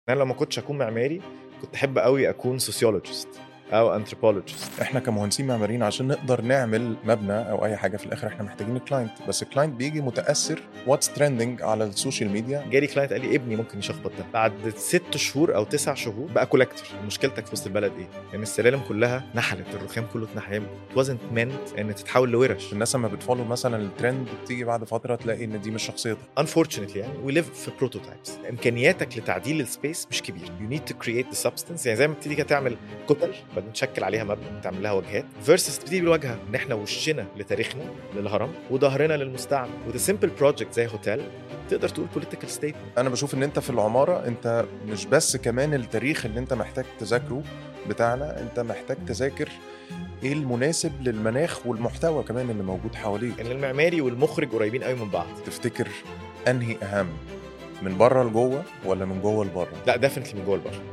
انا لو ما كنتش اكون معماري كنت احب قوي اكون سوسيولوجيست او انثروبولوجيست احنا كمهندسين معماريين عشان نقدر نعمل مبنى او اي حاجه في الاخر احنا محتاجين الكلاينت بس الكلاينت بيجي متاثر واتس ترندنج على السوشيال ميديا جالي كلاينت قال لي ابني ممكن يشخبط ده بعد ست شهور او تسع شهور بقى كولكتور مشكلتك في وسط البلد ايه؟ لان السلالم كلها نحلت الرخام كله اتنحل wasn't meant ان تتحول لورش الناس لما بتفولو مثلا الترند بتيجي بعد فتره تلاقي ان دي مش شخصيتها unfortunately يعني we live في بروتوتايبس امكانياتك لتعديل السبيس مش كبيره you need to create the substance يعني زي ما بتيجي كده تعمل كتل بعدين تشكل عليها مبنى تعمل لها واجهات فيرسس تبتدي بالواجهه ان احنا وشنا لتاريخنا للهرم وظهرنا للمستعمر وده سمبل بروجكت زي هوتيل تقدر تقول بوليتيكال ستيتمنت انا بشوف ان انت في العماره انت مش بس كمان التاريخ اللي انت محتاج تذاكره بتاعنا انت محتاج تذاكر ايه المناسب للمناخ والمحتوى كمان اللي موجود حواليك ان المعماري والمخرج قريبين قوي من بعض تفتكر انهي اهم من بره لجوه ولا من جوه لبره لا ديفنتلي من جوه البشر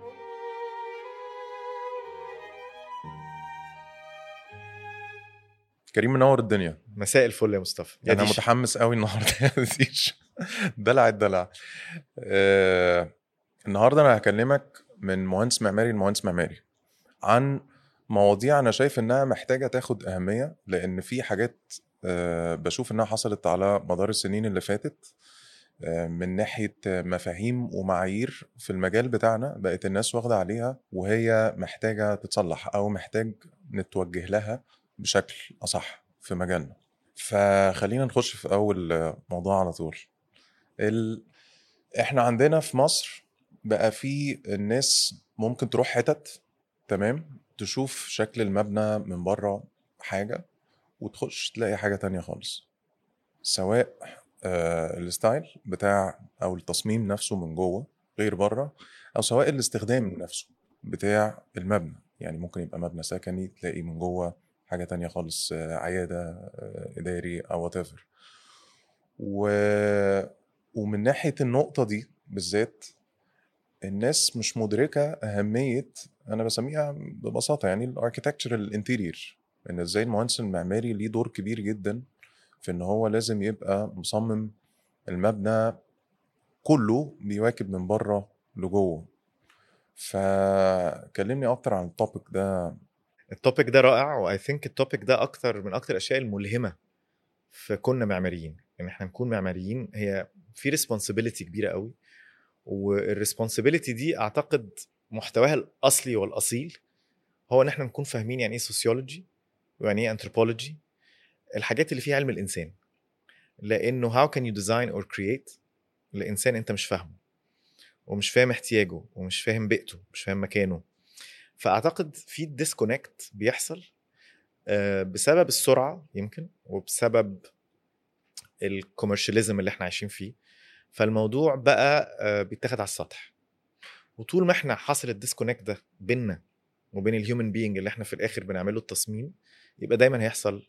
كريم منور الدنيا مساء الفل يا مصطفى يا انا ديش. متحمس قوي النهارده يا ديش دلع الدلع آه النهارده انا هكلمك من مهندس معماري لمهندس معماري عن مواضيع انا شايف انها محتاجه تاخد اهميه لان في حاجات آه بشوف انها حصلت على مدار السنين اللي فاتت آه من ناحيه مفاهيم ومعايير في المجال بتاعنا بقت الناس واخده عليها وهي محتاجه تتصلح او محتاج نتوجه لها بشكل اصح في مجالنا فخلينا نخش في اول موضوع على طول ال... احنا عندنا في مصر بقى في الناس ممكن تروح حتت تمام تشوف شكل المبنى من بره حاجة وتخش تلاقي حاجة تانية خالص سواء آه الستايل بتاع او التصميم نفسه من جوه غير بره او سواء الاستخدام نفسه بتاع المبنى يعني ممكن يبقى مبنى سكني تلاقي من جوه حاجة تانية خالص آه، عيادة آه، إداري أو whatever و... ومن ناحية النقطة دي بالذات الناس مش مدركة أهمية أنا بسميها ببساطة يعني الاركتكتشرال انتيرير إن إزاي المهندس المعماري ليه دور كبير جدا في إن هو لازم يبقى مصمم المبنى كله بيواكب من بره لجوه فكلمني أكتر عن التوبيك ده التوبيك ده رائع واي ثينك التوبيك ده اكتر من اكتر الاشياء الملهمه في كنا معماريين ان احنا نكون معماريين هي في ريسبونسبيلتي كبيره قوي والريسبونسبيلتي دي اعتقد محتواها الاصلي والاصيل هو ان احنا نكون فاهمين يعني ايه سوسيولوجي ويعني ايه انثروبولوجي الحاجات اللي فيها علم الانسان لانه هاو كان يو ديزاين اور كرييت لانسان انت مش فاهمه ومش فاهم احتياجه ومش فاهم بيئته مش فاهم مكانه فاعتقد في ديسكونكت بيحصل آه، بسبب السرعه يمكن وبسبب الكوميرشاليزم اللي احنا عايشين فيه فالموضوع بقى آه، بيتاخد على السطح وطول ما احنا حاصل الديسكونكت ده بيننا وبين الهيومن بينج اللي احنا في الاخر بنعمله التصميم يبقى دايما هيحصل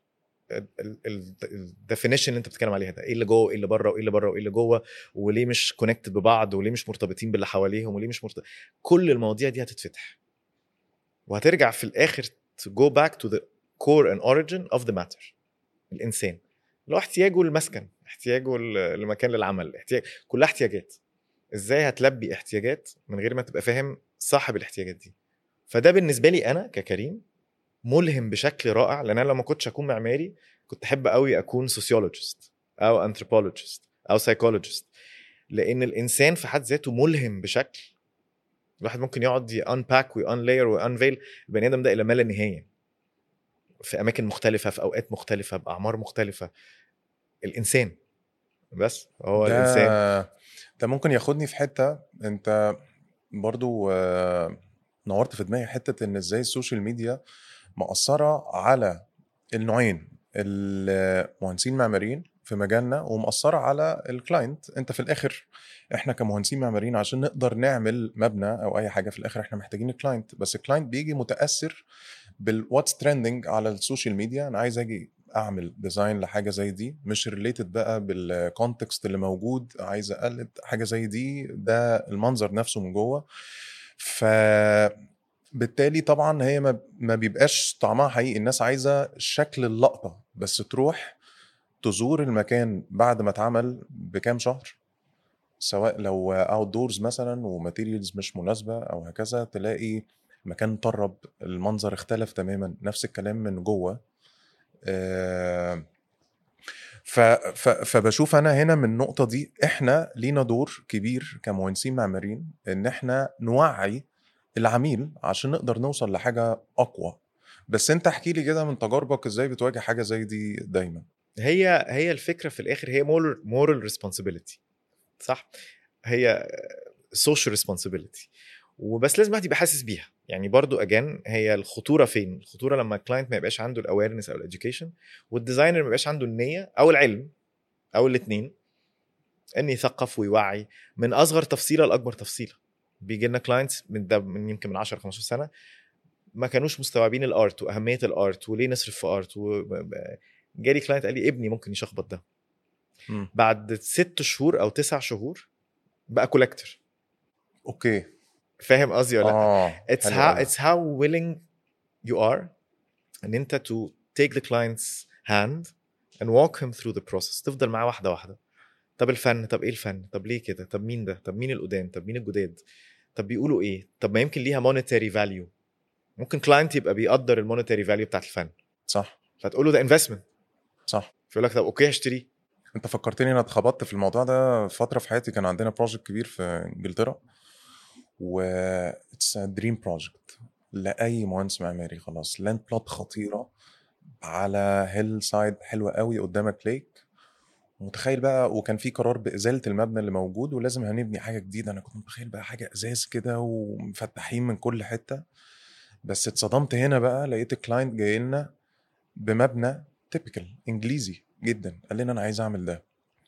الديفينيشن اللي انت بتتكلم عليها ده ايه اللي جوه وايه اللي بره وايه اللي بره وايه اللي جوه وليه مش كونكتد ببعض وليه مش مرتبطين باللي حواليهم وليه مش مرتبط كل المواضيع دي هتتفتح وهترجع في الاخر to go back to the core and origin of the matter الانسان اللي هو احتياجه للمسكن احتياجه ل- لمكان للعمل احتياج كلها احتياجات ازاي هتلبي احتياجات من غير ما تبقى فاهم صاحب الاحتياجات دي فده بالنسبه لي انا ككريم ملهم بشكل رائع لان انا لو ما كنتش اكون معماري كنت احب قوي اكون سوسيولوجيست او انثروبولوجيست او سايكولوجيست لان الانسان في حد ذاته ملهم بشكل الواحد ممكن يقعد يانباك ويانلاير ويانفيل البني ادم ده الى ما لا نهايه في اماكن مختلفه في اوقات مختلفه باعمار مختلفه الانسان بس هو ده الانسان ده ممكن ياخدني في حته انت برضو آه، نورت في دماغي حته ان ازاي السوشيال ميديا مأثره على النوعين المهندسين المعماريين في مجالنا ومأثره على الكلاينت انت في الاخر احنا كمهندسين معماريين عشان نقدر نعمل مبنى او اي حاجه في الاخر احنا محتاجين الكلاينت بس الكلاينت بيجي متاثر بالواتس ترندنج على السوشيال ميديا انا عايز اجي اعمل ديزاين لحاجه زي دي مش ريليتد بقى بالكونتكست اللي موجود عايز اقلد حاجه زي دي ده المنظر نفسه من جوه ف بالتالي طبعا هي ما ما بيبقاش طعمها حقيقي الناس عايزه شكل اللقطه بس تروح تزور المكان بعد ما اتعمل بكام شهر سواء لو اوت دورز مثلا وماتيريالز مش مناسبه او هكذا تلاقي المكان طرب المنظر اختلف تماما نفس الكلام من جوه آه، ف ف فبشوف انا هنا من النقطه دي احنا لينا دور كبير كمهندسين معماريين ان احنا نوعي العميل عشان نقدر نوصل لحاجه اقوى بس انت احكي لي كده من تجاربك ازاي بتواجه حاجه زي دي دايما هي هي الفكره في الاخر هي مورال ريسبونسبيلتي صح هي سوشيال ريسبونسبيلتي وبس لازم الواحد يبقى حاسس بيها يعني برضو اجان هي الخطوره فين الخطوره لما الكلاينت ما يبقاش عنده الاويرنس او الاديوكيشن والديزاينر ما يبقاش عنده النيه او العلم او الاثنين ان يثقف ويوعي من اصغر تفصيله لاكبر تفصيله بيجي لنا كلاينتس من ده من يمكن من 10 15 سنه ما كانوش مستوعبين الارت واهميه الارت وليه نصرف في ارت و... جالي كلاينت قال لي ابني ممكن يشخبط ده مم. بعد ست شهور او تسع شهور بقى كولكتور اوكي فاهم قصدي ولا لا؟ اه it's حلو how أوي. it's how willing you are ان انت to take the client's hand and walk him through the process تفضل معاه واحده واحده طب الفن طب ايه الفن طب ليه كده طب مين ده طب مين القدام طب مين الجداد طب بيقولوا ايه طب ما يمكن ليها monetary value ممكن كلاينت يبقى بيقدر المونيتري فاليو بتاعت الفن صح فتقول له ده انفستمنت صح فيقول لك طب اوكي هشتريه انت فكرتني انا اتخبطت في الموضوع ده فتره في حياتي كان عندنا بروجكت كبير في انجلترا و اتس دريم بروجكت لاي مهندس معماري خلاص لاند بلوت خطيره على هيل سايد حلوه قوي قدامك ليك متخيل بقى وكان في قرار بازاله المبنى اللي موجود ولازم هنبني حاجه جديده انا كنت متخيل بقى حاجه ازاز كده ومفتحين من كل حته بس اتصدمت هنا بقى لقيت الكلاينت جاي لنا بمبنى تيبيكال انجليزي جدا قال لنا انا عايز اعمل ده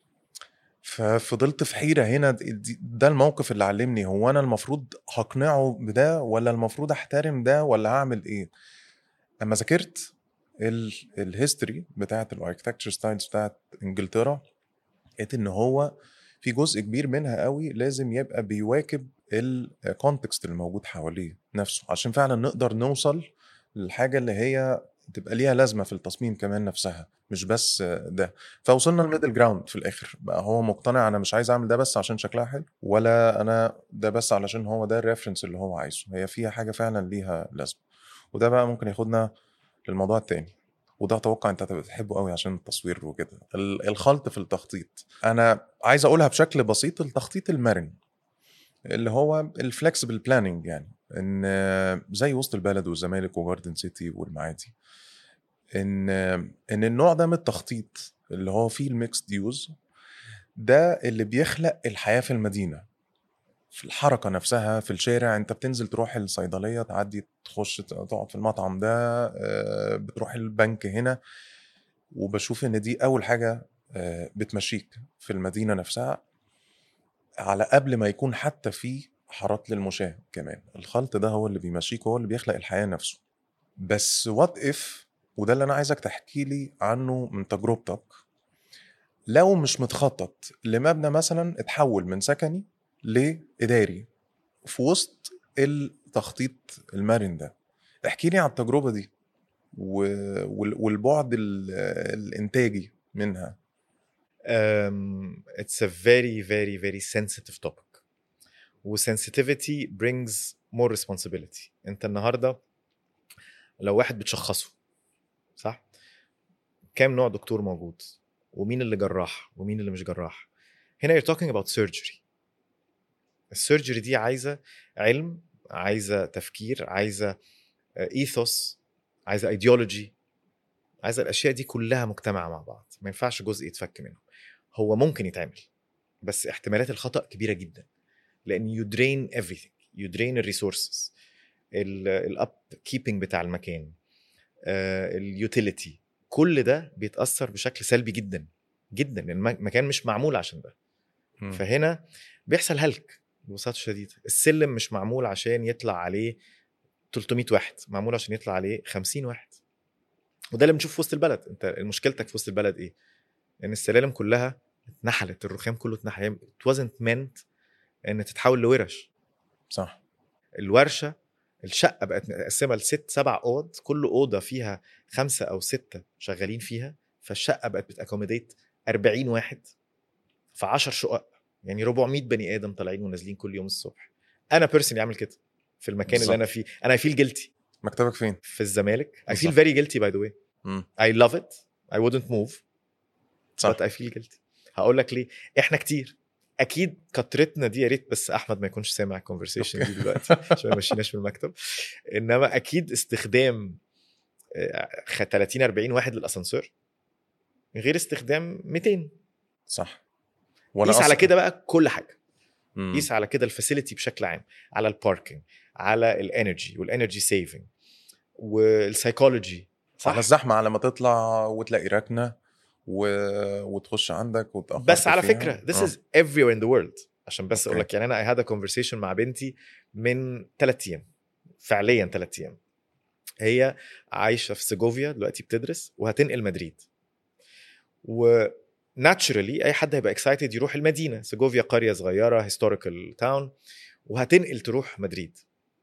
ففضلت في حيره هنا دي- ده الموقف اللي علمني هو انا المفروض هقنعه بده ولا المفروض احترم ده ولا هعمل ايه لما ذاكرت الهيستوري بتاعت الاركتكتشر ستايلز بتاعت انجلترا لقيت ان هو في جزء كبير منها قوي لازم يبقى بيواكب الكونتكست اللي موجود حواليه نفسه عشان فعلا نقدر نوصل للحاجه اللي هي تبقى ليها لازمه في التصميم كمان نفسها مش بس ده فوصلنا الميدل جراوند في الاخر بقى هو مقتنع انا مش عايز اعمل ده بس عشان شكلها حلو ولا انا ده بس علشان هو ده الريفرنس اللي هو عايزه هي فيها حاجه فعلا ليها لازمه وده بقى ممكن ياخدنا للموضوع التاني وده اتوقع انت هتبقى بتحبه قوي عشان التصوير وكده ال- الخلط في التخطيط انا عايز اقولها بشكل بسيط التخطيط المرن اللي هو الفلكسبل بلاننج يعني ان زي وسط البلد والزمالك وجاردن سيتي والمعادي ان ان النوع ده من التخطيط اللي هو فيه الميكس يوز ده اللي بيخلق الحياه في المدينه في الحركه نفسها في الشارع انت بتنزل تروح الصيدليه تعدي تخش تقعد في المطعم ده آه، بتروح البنك هنا وبشوف ان دي اول حاجه آه، بتمشيك في المدينه نفسها على قبل ما يكون حتى في حارات للمشاة كمان الخلط ده هو اللي بيمشيك هو اللي بيخلق الحياه نفسه بس وات اف وده اللي انا عايزك تحكي لي عنه من تجربتك لو مش متخطط لمبنى مثلا اتحول من سكني لاداري في وسط التخطيط المرن ده احكي لي عن التجربه دي و- وال- والبعد ال- الانتاجي منها um, it's a very very very sensitive topic و sensitivity brings more responsibility انت النهارده لو واحد بتشخصه صح كام نوع دكتور موجود ومين اللي جراح ومين اللي مش جراح هنا you're talking about surgery السيرجري دي عايزه علم عايزه تفكير عايزه ايثوس عايزه ايديولوجي عايزه الاشياء دي كلها مجتمعه مع بعض ما ينفعش جزء يتفك منه هو ممكن يتعمل بس احتمالات الخطا كبيره جدا لان يو درين everything يو درين الريسورسز الاب كيبنج بتاع المكان اليوتيليتي كل ده بيتاثر بشكل سلبي جدا جدا لان المكان مش معمول عشان ده مم. فهنا بيحصل هلك ببساطه شديده السلم مش معمول عشان يطلع عليه 300 واحد معمول عشان يطلع عليه 50 واحد وده اللي بنشوفه في وسط البلد انت مشكلتك في وسط البلد ايه ان السلالم كلها اتنحلت الرخام كله اتنحل هي it wasn't meant ان تتحول لورش صح الورشه الشقه بقت متقسمه لست سبع اوض كل اوضه فيها خمسه او سته شغالين فيها فالشقه بقت بتاكوميديت 40 واحد في 10 شقق يعني 400 بني ادم طالعين ونازلين كل يوم الصبح انا بيرسونلي اعمل كده في المكان بالظبط. اللي انا فيه انا اي فيل جيلتي مكتبك فين؟ في الزمالك I feel بالظبط. very guilty by the way مم. I love it I wouldn't move صح but I feel guilty هقول لك ليه احنا كتير اكيد كترتنا دي يا ريت بس احمد ما يكونش سامع الكونفرسيشن دي أوكي. دلوقتي عشان ما مشيناش من المكتب انما اكيد استخدام آه، 30 40 واحد للاسانسير غير استخدام 200 صح قيس على أصلاً- كده بقى كل حاجه مم. قيس على كده الفاسيلتي بشكل عام على الباركينج على الانرجي والانرجي سيفنج والسايكولوجي صح على الزحمه على ما تطلع وتلاقي ركنه و... وتخش عندك وتاخر بس على فكره this آه. is everywhere in the world عشان بس اقول أوكي. لك يعني انا I had a conversation مع بنتي من ثلاث ايام فعليا ثلاث ايام هي عايشه في سيجوفيا دلوقتي بتدرس وهتنقل مدريد و naturally اي حد هيبقى اكسايتد يروح المدينه سيجوفيا قريه صغيره هيستوريكال تاون وهتنقل تروح مدريد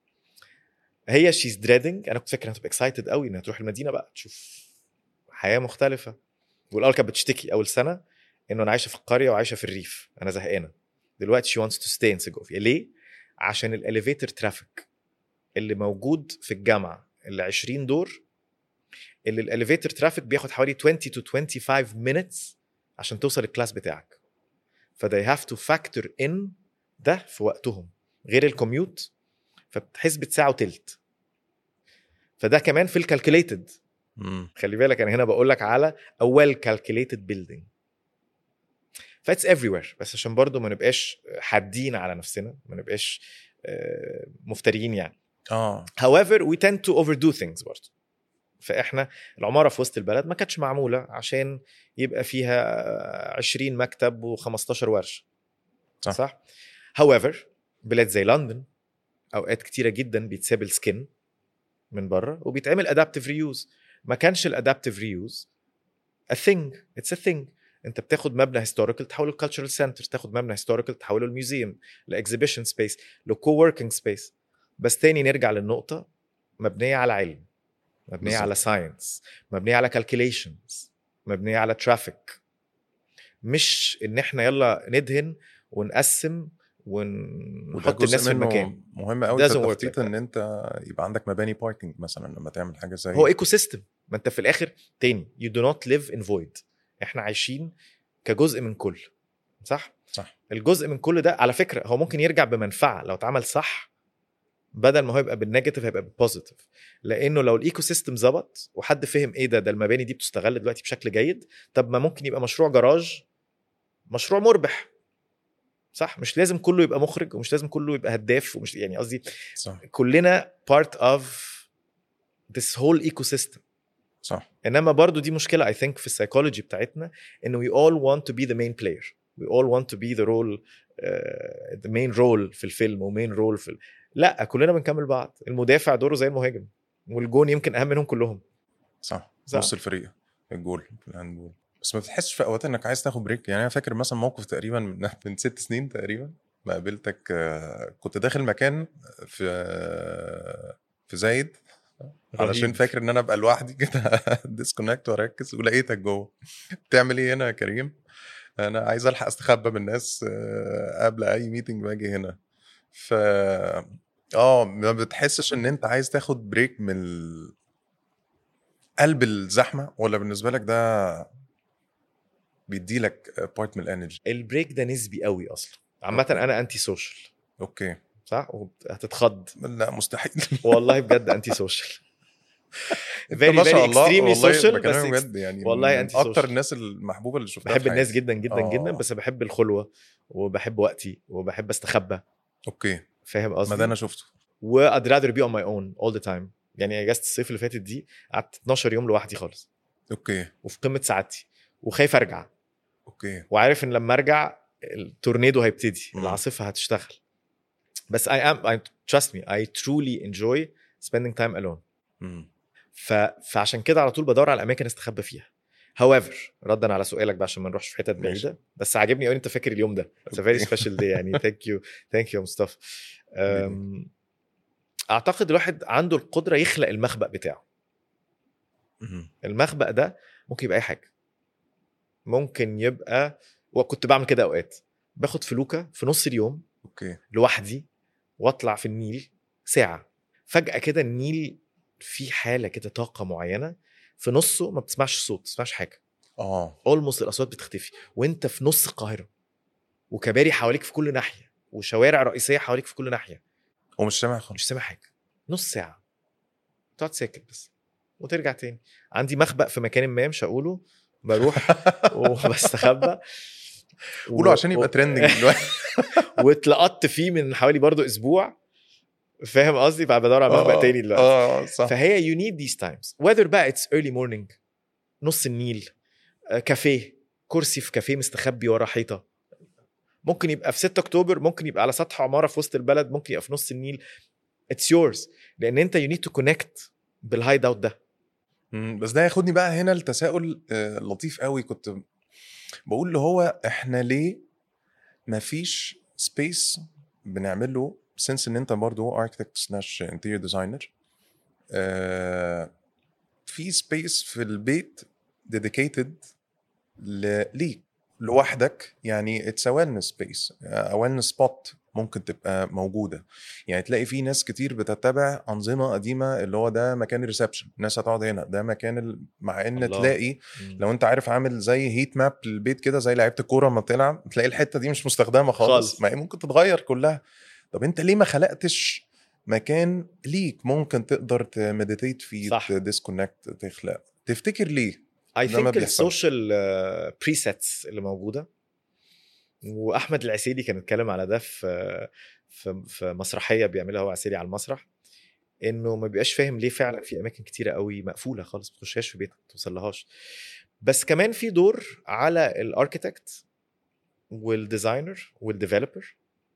هي شيز دريدنج انا كنت فاكر انها تبقى اكسايتد قوي انها تروح المدينه بقى تشوف حياه مختلفه والاول كانت بتشتكي اول سنه انه انا عايشه في القريه وعايشه في الريف انا زهقانه دلوقتي شي wants تو ستي ان سيجوفيا ليه عشان الاليفيتر ترافيك اللي موجود في الجامعه اللي 20 دور اللي الاليفيتر ترافيك بياخد حوالي 20 to 25 minutes عشان توصل الكلاس بتاعك ف they have to factor in ده في وقتهم غير الكوميوت فبتحسب ساعه وتلت فده كمان في الكالكوليتد مم. خلي بالك انا هنا بقول لك على a well calculated building فاتس everywhere بس عشان برضو ما نبقاش حادين على نفسنا ما نبقاش آه، مفتريين يعني اه however we tend to overdo things برضو فاحنا العماره في وسط البلد ما كانتش معموله عشان يبقى فيها 20 مكتب و15 ورشه صح. صح however بلاد زي لندن اوقات كتيره جدا بيتساب السكن من بره وبيتعمل ادابتيف ريوز ما كانش الادابتيف ريوز a thing it's a thing انت بتاخد مبنى هيستوريكال تحوله لكالتشرال سنتر تاخد مبنى هيستوريكال تحوله لميوزيوم لاكزيبيشن سبيس لكو وركينج سبيس بس تاني نرجع للنقطه مبنيه على علم مبنيه بالظبط. على ساينس مبنيه على كالكوليشنز مبنيه على ترافيك مش ان احنا يلا ندهن ونقسم وده ونحط جزء الناس في منه المكان مهم قوي في Doesn't work التخطيط like ان انت يبقى عندك مباني باركينج مثلا لما تعمل حاجه زي هو ايكو سيستم ما انت في الاخر تاني you do not live in void احنا عايشين كجزء من كل صح صح الجزء من كل ده على فكره هو ممكن يرجع بمنفعه لو اتعمل صح بدل ما هو يبقى بالنيجاتيف هيبقى بالبوزيتيف لانه لو الايكو سيستم ظبط وحد فهم ايه ده ده المباني دي بتستغل دلوقتي بشكل جيد طب ما ممكن يبقى مشروع جراج مشروع مربح صح مش لازم كله يبقى مخرج ومش لازم كله يبقى هداف ومش يعني قصدي صح كلنا part of this whole ecosystem صح انما برضو دي مشكله اي ثينك في السايكولوجي بتاعتنا انه we all want to be the main player we all want to be the role uh, the main role في الفيلم ومين رول في ال... لا كلنا بنكمل بعض المدافع دوره زي المهاجم والجون يمكن اهم منهم كلهم صح صح. نص الفريق الجول في الهاندبول بس ما بتحسش في اوقات انك عايز تاخد بريك يعني انا فاكر مثلا موقف تقريبا من, من ست سنين تقريبا ما قابلتك آه، كنت داخل مكان في آه، في زايد علشان رهيب. فاكر ان انا ابقى لوحدي كده ديسكونكت واركز ولقيتك جوه بتعمل ايه هنا يا كريم انا عايز الحق استخبى من الناس آه، قبل اي ميتنج باجي هنا ف اه ما بتحسش ان انت عايز تاخد بريك من ال... قلب الزحمه ولا بالنسبه لك ده بيدي لك بارت من الانرجي البريك ده نسبي قوي اصلا عامه أوكي. انا انتي سوشيال اوكي صح هتتخض لا مستحيل والله بجد انتي سوشيال انت ما شاء الله extremely والله social بكلمك بس بجد يعني والله من anti اكتر social. الناس المحبوبه اللي شفتها بحب في الناس حياتي. جدا جدا جدا آه. بس بحب الخلوه وبحب وقتي وبحب استخبى اوكي فاهم قصدي ما ده انا شفته و I'd rather be on my own all the time يعني اجازه الصيف اللي فاتت دي قعدت 12 يوم لوحدي خالص اوكي وفي قمه سعادتي وخايف ارجع اوكي وعارف ان لما ارجع التورنيدو هيبتدي مم. العاصفه هتشتغل بس I am I trust me I truly enjoy spending time alone مم. ف... فعشان كده على طول بدور على اماكن استخبى فيها however ردا على سؤالك بقى عشان ما نروحش في حتت ماشي. بعيده بس عاجبني قوي انت فاكر اليوم ده It's a very أوكي. special day يعني thank you thank you يا مصطفى أم، اعتقد الواحد عنده القدره يخلق المخبأ بتاعه مم. المخبأ ده ممكن يبقى اي حاجه ممكن يبقى وكنت بعمل كده اوقات باخد فلوكه في نص اليوم اوكي لوحدي واطلع في النيل ساعه فجاه كده النيل في حاله كده طاقه معينه في نصه ما بتسمعش صوت ما بتسمعش حاجه اه اولموست الاصوات بتختفي وانت في نص القاهره وكباري حواليك في كل ناحيه وشوارع رئيسيه حواليك في كل ناحيه ومش سامع خالص مش سامع حاجه نص ساعه تقعد ساكت بس وترجع تاني عندي مخبأ في مكان ما مش هقوله بروح وبستخبى قولوا عشان يبقى ترندنج دلوقتي واتلقطت فيه من حوالي برضو اسبوع فاهم قصدي فبدور على مخبأ آه، تاني دلوقتي اه صح فهي you need these times whether بقى it's early morning نص النيل آه، كافيه كرسي في كافيه مستخبي ورا حيطه ممكن يبقى في 6 اكتوبر ممكن يبقى على سطح عماره في وسط البلد ممكن يبقى في نص النيل it's yours لان انت you need to connect بالهايد اوت ده مم، بس ده ياخدني بقى هنا لتساؤل آه، لطيف قوي كنت بقول اللي هو احنا ليه مفيش سبيس بنعمله سنس ان انت برضو اركتكت سلاش انتيريور ديزاينر في سبيس في البيت ديديكيتد ليك لوحدك يعني اتس ويلنس سبيس ويلنس سبوت ممكن تبقى موجوده يعني تلاقي في ناس كتير بتتبع انظمه قديمه اللي هو ده مكان الريسبشن الناس هتقعد هنا ده مكان ال... مع ان الله. تلاقي لو انت عارف عامل زي هيت ماب للبيت كده زي لعيبه الكوره لما بتلعب تلاقي الحته دي مش مستخدمه خالص, خالص. ما هي ممكن تتغير كلها طب انت ليه ما خلقتش مكان ليك ممكن تقدر تمديتيت فيه صح. تديسكونكت تخلق تفتكر ليه اي ده ما ثينك بيحصلش. السوشيال بريسيتس اللي موجوده واحمد العسيلي كان اتكلم على ده في في في مسرحيه بيعملها هو عسيلي على المسرح انه ما بيبقاش فاهم ليه فعلا في اماكن كتيره قوي مقفوله خالص ما تخشهاش في بيتك ما توصلهاش بس كمان في دور على الاركيتكت والديزاينر والديفلوبر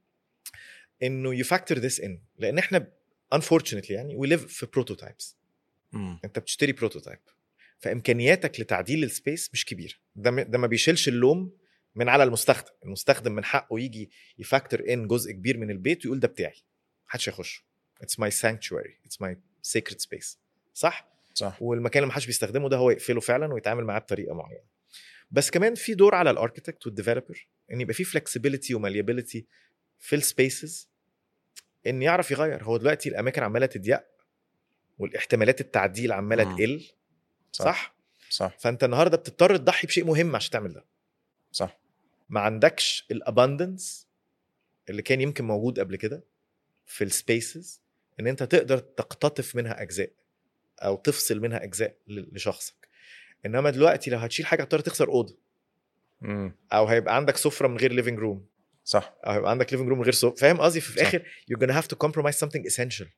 انه يفاكتور ذس ان لان احنا unfortunately يعني we live في بروتوتايبس مم. انت بتشتري بروتوتايب فامكانياتك لتعديل السبيس مش كبيره ده م- ده ما بيشيلش اللوم من على المستخدم المستخدم من حقه يجي يفاكتور ان جزء كبير من البيت ويقول ده بتاعي محدش هيخش اتس ماي سانكتشواري اتس ماي سيكريت سبيس صح صح والمكان اللي محدش بيستخدمه ده هو يقفله فعلا ويتعامل معاه بطريقه معينه بس كمان في دور على الاركتكت والديفلوبر ان يبقى في فلكسبيليتي وماليابيليتي في السبيسز ان يعرف يغير هو دلوقتي الاماكن عماله تضيق والاحتمالات التعديل عماله مم. تقل صح. صح صح فانت النهارده بتضطر تضحي بشيء مهم عشان تعمل ده صح ما عندكش الاباندنس اللي كان يمكن موجود قبل كده في السبيسز ان انت تقدر تقتطف منها اجزاء او تفصل منها اجزاء ل- لشخصك انما دلوقتي لو هتشيل حاجه هتضطر تخسر اوضه مم. او هيبقى عندك سفره من غير ليفنج روم صح او هيبقى عندك ليفنج روم من غير سفره فاهم قصدي في صح. الاخر you're gonna have to compromise something essential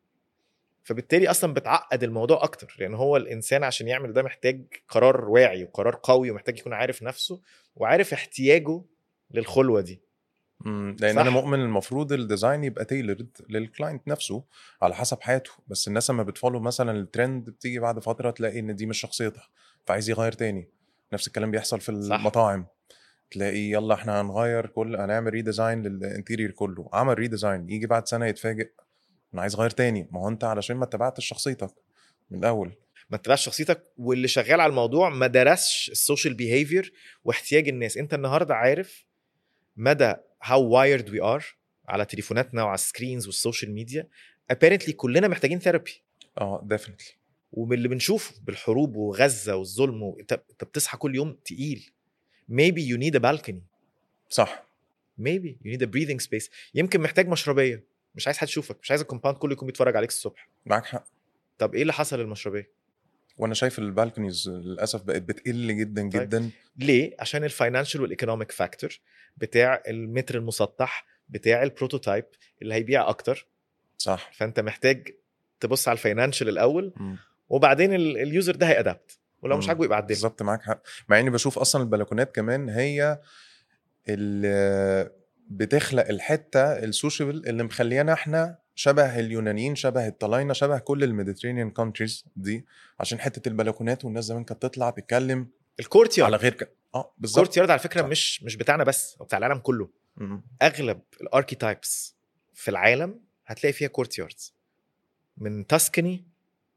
فبالتالي اصلا بتعقد الموضوع اكتر لان هو الانسان عشان يعمل ده محتاج قرار واعي وقرار قوي ومحتاج يكون عارف نفسه وعارف احتياجه للخلوه دي مم. لان صح. انا مؤمن المفروض الديزاين يبقى تailored للكلاينت نفسه على حسب حياته بس الناس لما بتفولو مثلا الترند بتيجي بعد فتره تلاقي ان دي مش شخصيتها فعايز يغير تاني نفس الكلام بيحصل في صح. المطاعم تلاقي يلا احنا هنغير كل هنعمل ريديزاين للانتيريور كله عمل ريديزاين يجي بعد سنه يتفاجئ انا عايز اغير تاني ما هو انت علشان ما اتبعتش شخصيتك من الاول ما تبقاش شخصيتك واللي شغال على الموضوع ما درسش السوشيال بيهيفير واحتياج الناس انت النهارده عارف مدى هاو وايرد وي ار على تليفوناتنا وعلى السكرينز والسوشيال ميديا apparently كلنا محتاجين ثيرابي اه ديفنتلي ومن اللي بنشوفه بالحروب وغزه والظلم و... انت انت بتصحى كل يوم تقيل maybe you need a balcony صح maybe you need a breathing space يمكن محتاج مشربيه مش عايز حد يشوفك مش عايز الكومباوند كله يكون بيتفرج عليك الصبح معاك حق طب ايه اللي حصل للمشربيه وانا شايف البالكونيز للاسف بقت بتقل جدا طيب. جدا ليه عشان الفاينانشال والايكونوميك فاكتور بتاع المتر المسطح بتاع البروتوتايب اللي هيبيع اكتر صح فانت محتاج تبص على الفاينانشال الاول مم. وبعدين ال- اليوزر ده هيأدابت ولو مش مم. عاجبه يبقى عدله بالظبط معاك حق مع اني بشوف اصلا البلكونات كمان هي اللي بتخلق الحته السوشيبل اللي مخليانا احنا شبه اليونانيين شبه الطلاينه شبه كل الميديترينيان كونتريز دي عشان حته البلكونات والناس زمان كانت تطلع تتكلم الكورت على يارد غير ك... اه بالظبط الكورت يارد على فكره صح. مش مش بتاعنا بس هو بتاع العالم كله مم. اغلب الاركيتايبس في العالم هتلاقي فيها كورت ياردز من تاسكني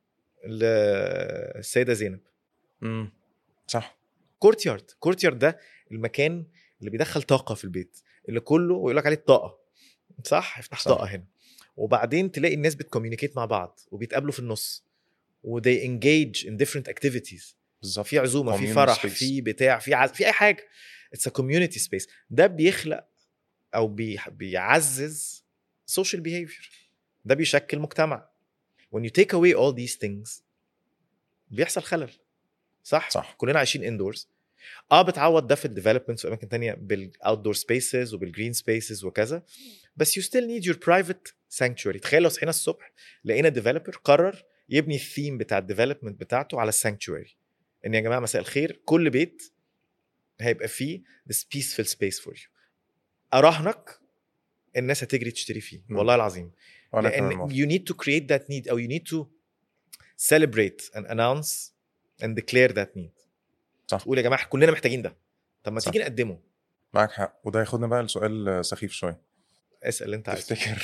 للسيده زينب مم. صح كورت يارد كورت يارد ده المكان اللي بيدخل طاقه في البيت اللي كله ويقول لك عليه الطاقه صح افتح صح. طاقه هنا وبعدين تلاقي الناس بتكوميونيكيت مع بعض وبيتقابلوا في النص وذي انجيج ان different activities بالظبط في عزومه في Community فرح space. في بتاع في عز... في اي حاجه اتس ا كوميونتي سبيس ده بيخلق او بي... بيعزز social behavior ده بيشكل مجتمع when you take away all these things بيحصل خلل صح صح. كلنا عايشين اندورز اه بتعوض ده في الديفلوبمنت في اماكن تانية بالاوتدور سبيسز وبالجرين سبيسز وكذا بس you still need your private sanctuary تخيل لو صحينا الصبح لقينا ديفلوبر قرر يبني الثيم بتاع الديفلوبمنت بتاعته على السانكتشوري ان يا جماعه مساء الخير كل بيت هيبقى فيه this peaceful space for you اراهنك الناس هتجري تشتري فيه مم. والله العظيم وانا كمان لان موافق. you need to create that need او you need to celebrate and announce and declare that need صح. تقول يا جماعه كلنا محتاجين ده طب ما صح. تيجي نقدمه معاك حق وده ياخدنا بقى لسؤال سخيف شويه اسال اللي انت عايزه تفتكر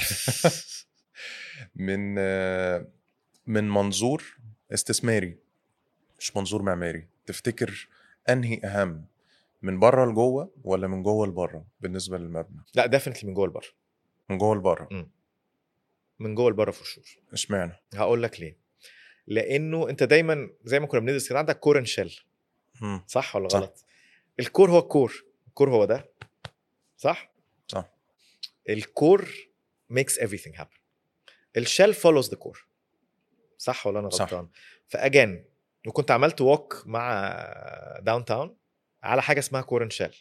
من من منظور استثماري مش منظور معماري تفتكر انهي اهم من بره لجوه ولا من جوه لبره بالنسبه للمبنى لا ديفنتلي من جوه لبره من جوه لبره من جوه لبره فور شور اشمعنى هقول لك ليه لانه انت دايما زي ما كنا بندرس كده عندك كور اند شيل مم. صح ولا صح. غلط الكور هو الكور الكور هو ده صح صح الكور makes everything happen الشell follows the core صح ولا انا صح. غلطان فاجان وكنت عملت ووك مع داون تاون على حاجه اسمها كور اند شيل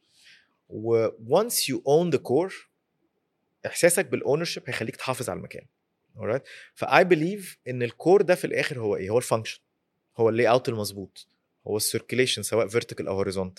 و once you own the core احساسك بالاونرشيب هيخليك تحافظ على المكان alright فاي بليف ان الكور ده في الاخر هو ايه هو الفانكشن هو اللي اوت المظبوط هو السيركيليشن سواء فيرتيكال او هوريزونتال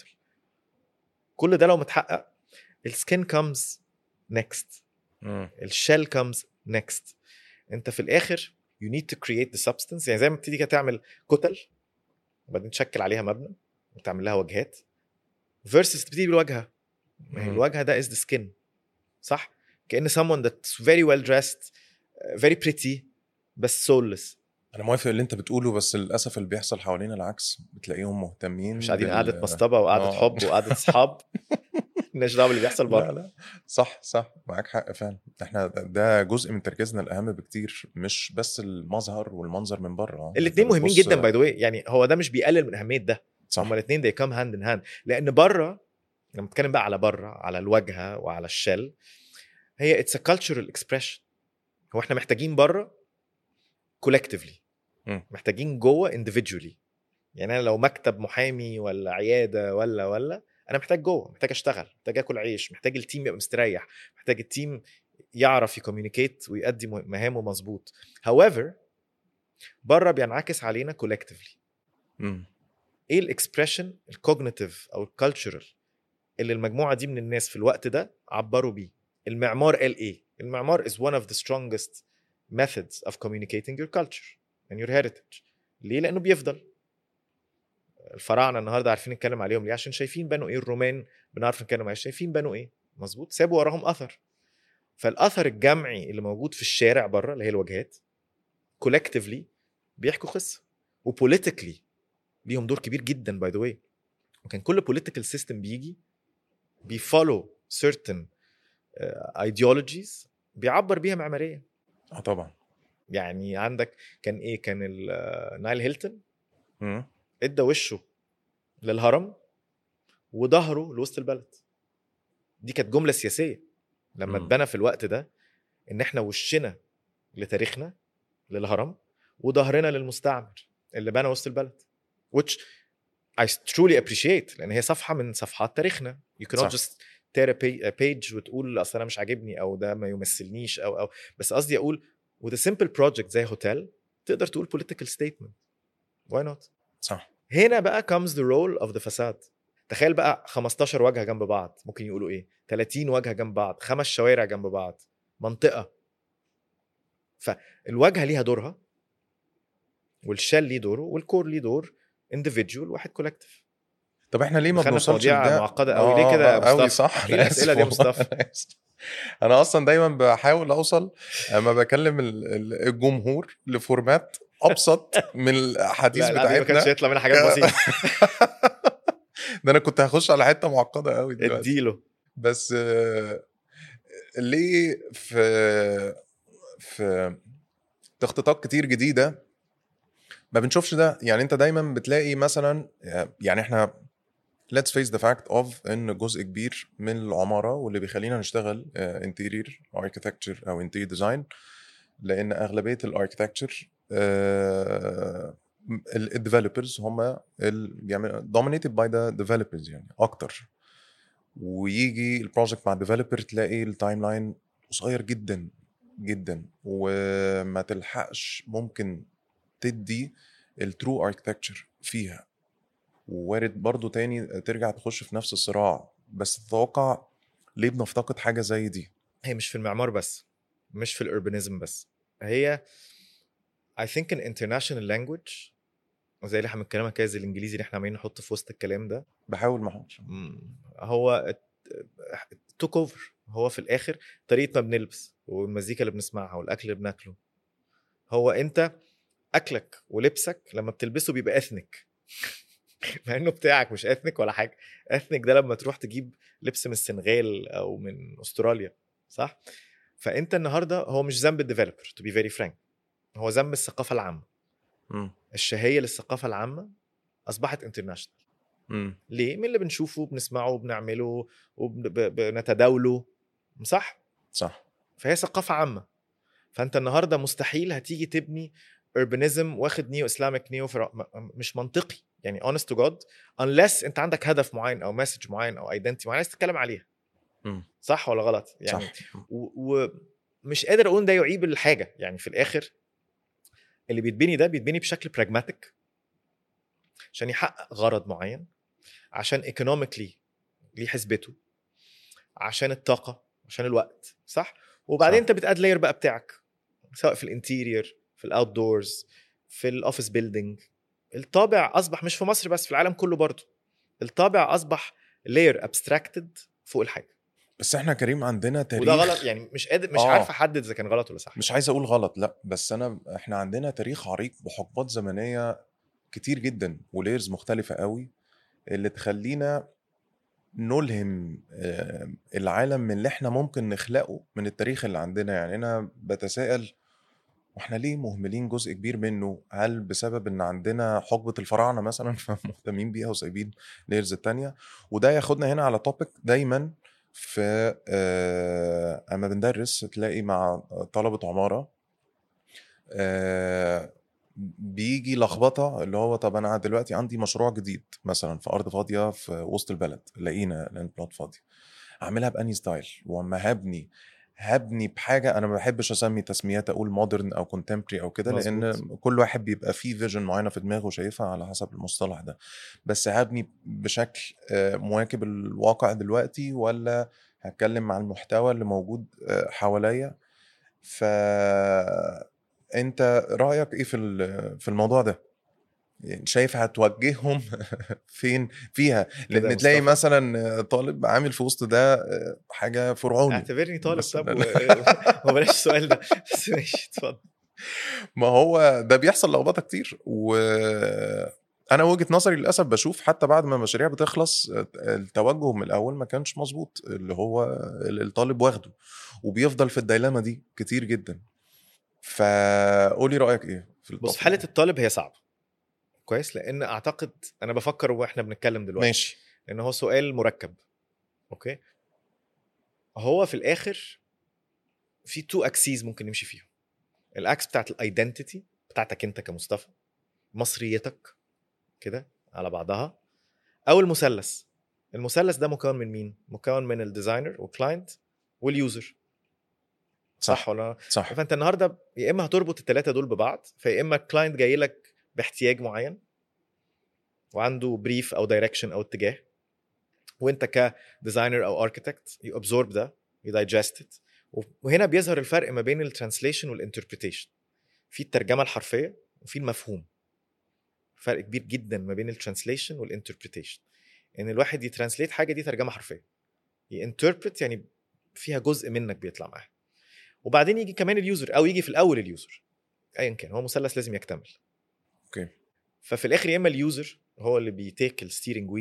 كل ده لو متحقق السكين كمز نيكست مم. الشell comes next انت في الاخر you need to create the substance يعني زي ما بتبتدي كده تعمل كتل وبعدين تشكل عليها مبنى وتعمل لها واجهات versus تبتدي بالواجهه ما هي مم. الواجهه ده is the skin صح كان someone that's very well dressed uh, very pretty بس soulless انا موافق اللي انت بتقوله بس للاسف اللي بيحصل حوالينا العكس بتلاقيهم مهتمين مش قاعدين بال- قعده مصطبه وقعده آه. حب وقعده اصحاب مالناش دعوه باللي بيحصل لا بره لا صح صح معاك حق فعلا احنا ده جزء من تركيزنا الاهم بكتير مش بس المظهر والمنظر من بره الاثنين أنت مهمين بتبص- جدا باي ذا يعني هو ده مش بيقلل من اهميه ده صح هما الاثنين they come hand in hand لان بره لما بتكلم بقى على بره على الواجهه وعلى الشل هي اتس ا cultural expression هو احنا محتاجين بره collectively مم. محتاجين جوه individually يعني انا لو مكتب محامي ولا عياده ولا ولا انا محتاج جوه محتاج اشتغل محتاج اكل عيش محتاج التيم يبقى مستريح محتاج التيم يعرف يكوميونيكيت ويؤدي مهامه مظبوط however بره بينعكس علينا collectively مم. ايه الاكسبريشن الكوجنيتيف او الكالتشرال اللي المجموعه دي من الناس في الوقت ده عبروا بيه المعمار قال ايه المعمار is one of the strongest methods of communicating your culture and your heritage ليه لانه بيفضل الفراعنه النهارده عارفين نتكلم عليهم ليه عشان شايفين بنوا ايه الرومان بنعرف نتكلم عليه شايفين بنوا ايه مظبوط سابوا وراهم اثر فالاثر الجمعي اللي موجود في الشارع بره اللي هي الواجهات collectively بيحكوا قصه وبوليتيكلي ليهم دور كبير جدا باي ذا واي وكان كل بوليتيكال سيستم بيجي بيفولو certain ايديولوجيز بيعبر بيها معماريه اه طبعا يعني عندك كان ايه كان ال- آه، نايل هيلتون مم. ادى وشه للهرم وظهره لوسط البلد دي كانت جمله سياسيه لما مم. اتبنى في الوقت ده ان احنا وشنا لتاريخنا للهرم وظهرنا للمستعمر اللي بنى وسط البلد which I truly appreciate لان هي صفحه من صفحات تاريخنا you cannot صح. just tear a pa- a page وتقول اصل انا مش عاجبني او ده ما يمثلنيش او او بس قصدي اقول with a simple project زي هوتيل تقدر تقول political statement why not صح هنا بقى comes the role of the facade تخيل بقى 15 واجهه جنب بعض ممكن يقولوا ايه 30 واجهه جنب بعض خمس شوارع جنب بعض منطقه فالواجهه ليها دورها والشال ليه دوره والكور ليه دور individual واحد كولكتيف طب احنا ليه ما دخلنا في بنوصلش مواضيع لده معقدة أوي. ليه كده يا آه، أوي مصطفى؟ صح إيه أنا الأسئلة آسف دي يا والله، مصطفى؟ أنا آسف. انا اصلا دايما بحاول اوصل اما بكلم ال- ال- الجمهور لفورمات ابسط من الحديث لا القعدة دي ما كانش بتاعتنا يطلع منها حاجات بسيطه ده انا كنت هخش على حته معقده قوي دلوقتي اديله بس آه، ليه في في تخطيطات كتير جديده ما بنشوفش ده يعني انت دايما بتلاقي مثلا يعني احنا let's face the fact of ان جزء كبير من العماره واللي بيخلينا نشتغل انتيرير اركتكتشر او انتيرير ديزاين لان اغلبيه الاركتكتشر الديفلوبرز هم يعني dominated by the developers يعني اكتر ويجي البروجكت مع الديفلوبر تلاقي التايم لاين قصير جدا جدا وما تلحقش ممكن تدي الترو اركتكتشر فيها ووارد برضو تاني ترجع تخش في نفس الصراع بس تتوقع ليه بنفتقد حاجه زي دي هي مش في المعمار بس مش في الاربانيزم بس هي I think an international language زي اللي احنا بنتكلمها كده زي الانجليزي اللي احنا عمالين نحط في وسط الكلام ده بحاول ما احطش مم. هو توك اوفر هو في الاخر طريقه ما بنلبس والمزيكا اللي بنسمعها والاكل اللي بناكله هو انت اكلك ولبسك لما بتلبسه بيبقى اثنك مع انه بتاعك مش اثنك ولا حاجه اثنك ده لما تروح تجيب لبس من السنغال او من استراليا صح فانت النهارده هو مش ذنب الديفلوبر تو بي فيري فرانك هو ذنب الثقافه العامه مم. الشهيه للثقافه العامه اصبحت انترناشونال مم. ليه من اللي بنشوفه وبنسمعه وبنعمله وبنتداوله صح صح فهي ثقافه عامه فانت النهارده مستحيل هتيجي تبني urbanism واخد نيو اسلامك نيو فرا... م- مش منطقي يعني honest to God unless انت عندك هدف معين او مسج معين او ايدنتي معين عايز تتكلم عليها مم. صح ولا غلط يعني صح ومش قادر اقول ده يعيب الحاجه يعني في الاخر اللي بيتبني ده بيتبني بشكل براجماتيك عشان يحقق غرض معين عشان ايكونوميكلي ليه حسبته عشان الطاقه عشان الوقت صح وبعدين صح. انت بتاد لاير بقى بتاعك سواء في الانتيرير في الاوت دورز في الاوفيس بيلدينج الطابع اصبح مش في مصر بس في العالم كله برضه الطابع اصبح لاير ابستراكتد فوق الحاجه بس احنا كريم عندنا تاريخ وده غلط يعني مش قادر مش آه. عارف احدد اذا كان غلط ولا صح مش عايز اقول غلط لا بس انا احنا عندنا تاريخ عريق بحقبات زمنيه كتير جدا وليرز مختلفه قوي اللي تخلينا نلهم آه، العالم من اللي احنا ممكن نخلقه من التاريخ اللي عندنا يعني انا بتساءل واحنا ليه مهملين جزء كبير منه هل بسبب ان عندنا حقبه الفراعنه مثلا فمهتمين بيها وسايبين ليرز التانية وده ياخدنا هنا على توبيك دايما في آه، اما بندرس تلاقي مع طلبه عماره آه، بيجي لخبطه اللي هو طب انا دلوقتي عندي مشروع جديد مثلا في ارض فاضيه في وسط البلد لقينا لاند بلوت فاضيه اعملها باني ستايل واما هبني هبني بحاجه انا ما بحبش اسمي تسميات اقول مودرن او كونتمبري او كده لان مظبوط. كل واحد بيبقى فيه فيجن معينه في دماغه شايفها على حسب المصطلح ده بس هبني بشكل آه، مواكب الواقع دلوقتي ولا هتكلم مع المحتوى اللي موجود آه، حواليا ف انت رايك ايه في ال- في الموضوع ده يعني شايف هتوجههم فين فيها كده لان تلاقي مصطفى. مثلا طالب عامل في وسط ده آه، حاجه فرعوني اعتبرني طالب بس طب لا. و- وبلاش السؤال ده بس ماشي اتفضل ما هو ده بيحصل لخبطه كتير و انا وجهه نظري للاسف بشوف حتى بعد ما المشاريع بتخلص التوجه من الاول ما كانش مظبوط اللي هو الطالب واخده وبيفضل في الديلما دي كتير جدا فقولي رايك ايه في بص النقطة في حاله دي؟ الطالب هي صعبه كويس لان اعتقد انا بفكر واحنا بنتكلم دلوقتي ماشي لان هو سؤال مركب اوكي هو في الاخر في تو اكسيز ممكن نمشي فيهم الاكس بتاعت الايدنتيتي بتاعتك انت كمصطفى مصريتك كده على بعضها او المثلث المثلث ده مكون من مين مكون من الديزاينر والكلاينت واليوزر صح, صح ولا صح فانت النهارده يا اما هتربط الثلاثه دول ببعض فيا اما الكلاينت جاي لك باحتياج معين وعنده بريف او دايركشن او اتجاه وانت كديزاينر او اركتكت يو ابزورب ده يو دايجست ات وهنا بيظهر الفرق ما بين الترانسليشن والانتربريتيشن في الترجمه الحرفيه وفي المفهوم فرق كبير جدا ما بين الترانسليشن والانتربريتيشن ان الواحد يترانسليت حاجه دي ترجمه حرفيه ينتربريت يعني فيها جزء منك بيطلع معاها وبعدين يجي كمان اليوزر او يجي في الاول اليوزر ايا كان هو مثلث لازم يكتمل اوكي ففي الاخر يا اما اليوزر هو اللي بيتيك الستيرنج ويل